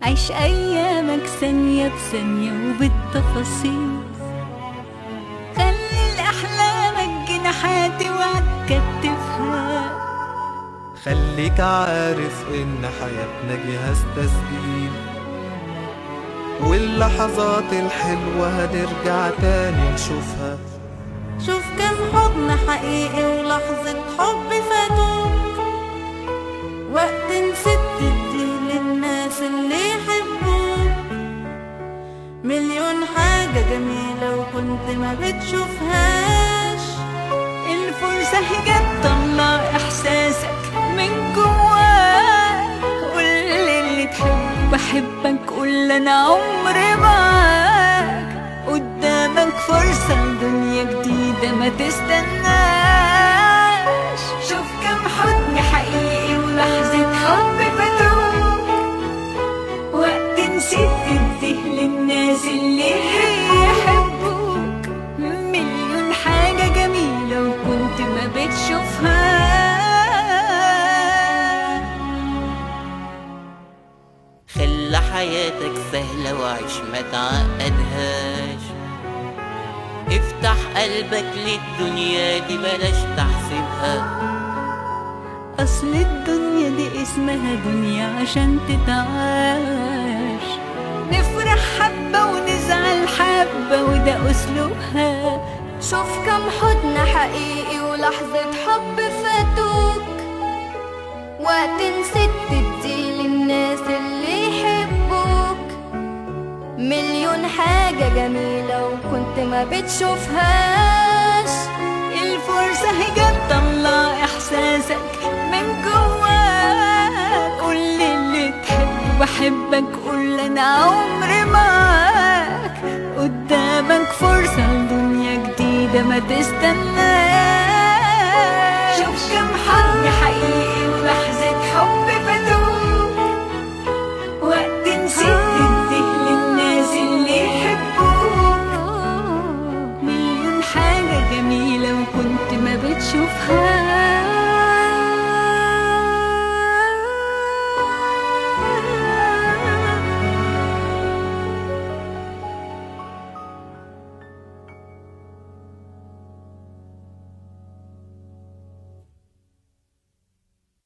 عيش أيامك ثانية بثانية وبالتفاصيل خلي لأحلامك جناحات وعتكتفها خليك عارف ان حياتنا جهاز تسجيل واللحظات الحلوة هنرجع تاني نشوفها شوف كم حضن حقيقي ولحظة حب فاتوك وقت نسيت تدي للناس اللي يحبوك مليون حاجة جميلة وكنت ما بتشوفهاش الفرصة جت طلع إحساسك من جواك قول اللي تحب بحبك قول أنا عمري معاك قدامك فرصة لدنيا جديدة ما تستناش شوف كم حضن حقيقي ولحظة حب فاتوك وقت نسيت تديه للناس اللي يحبوك مليون حاجة جميلة وكنت ما بتشوفها خلى حياتك سهلة وعيش ما تعقدهاش افتح قلبك للدنيا دي بلاش تحسبها أصل الدنيا دي اسمها دنيا عشان تتعاش نفرح حبة ونزعل حبة وده أسلوبها شوف كم حضن حقيقي ولحظة حب فاتوك وقت نسيت تدي للناس اللي يحبوك مليون حاجة جميلة وكنت ما بتشوفهاش الفرصة هي تطلع إحساسك من جواك قول اللي تحب بحبك قول أنا عمري معاك قدامك فرصة لدنيا جديدة ما تستناش شوف كم